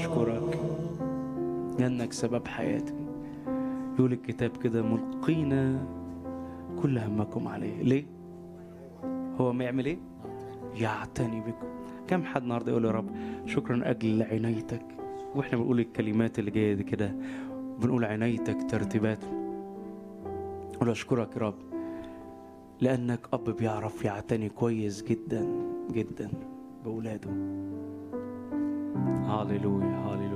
أشكرك لأنك سبب حياتي يقول الكتاب كده ملقينا كل همكم عليه ليه؟ هو ما يعمل ايه؟ يعتني بكم كم حد النهارده يقول يا رب شكرا أجل عنايتك واحنا بنقول الكلمات اللي جايه دي كده بنقول عنايتك ترتيبات قول اشكرك يا رب لانك اب بيعرف يعتني كويس جدا جدا باولاده هاليلويا هاليلويا